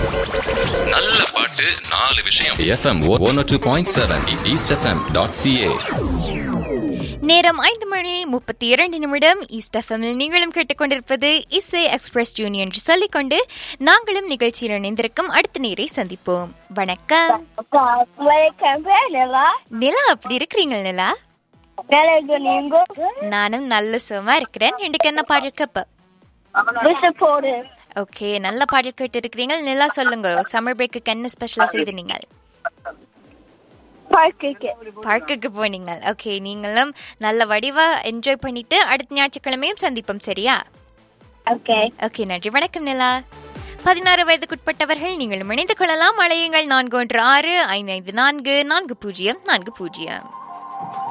நல்ல பாட்டு நாலு விஷயம் FM one two point seven east FM dot CA நேரம் ஐந்து மணி முப்பத்தி இரண்டு நிமிடம் ஈஸ்ட் எஃப்எம்மில் நீங்களும் கேட்டுக்கொண்டிருப்பது இசை எக்ஸ்பிரஸ் ஜூன் என்று சொல்லிக்கொண்டு நாங்களும் நிகழ்ச்சியில் இணைந்திருக்கும் அடுத்த நேரை சந்திப்போம் வணக்கம் வணக்கம் நிலா நிலா அப்படி இருக்கிறீங்க நிலா நல்லது நீங்க நானும் நல்ல சுகமா இருக்கிறேன் இன்றைக்கு என்ன பாடல் கப்ப புஷ போடு ஓகே நல்ல பாடல் கேட்டு இருக்கிறீங்க நிலா சொல்லுங்க சம்மர் பிரேக்குக்கு என்ன ஸ்பெஷலா செய்து நீங்கள் பார்க்குக்கு பார்க்குக்கு போனீங்க ஓகே நீங்களும் நல்ல வடிவா என்ஜாய் பண்ணிட்டு அடுத்த ஞாயிற்றுக்கிழமையும் சந்திப்போம் சரியா ஓகே ஓகே நன்றி வணக்கம் நிலா பதினாறு வயதுக்குட்பட்டவர்கள் நீங்கள் இணைந்து கொள்ளலாம் அழையுங்கள் நான்கு ஒன்று ஆறு ஐந்து ஐந்து நான்கு நான்கு பூஜ்ஜியம் நான்கு பூஜ்ஜியம்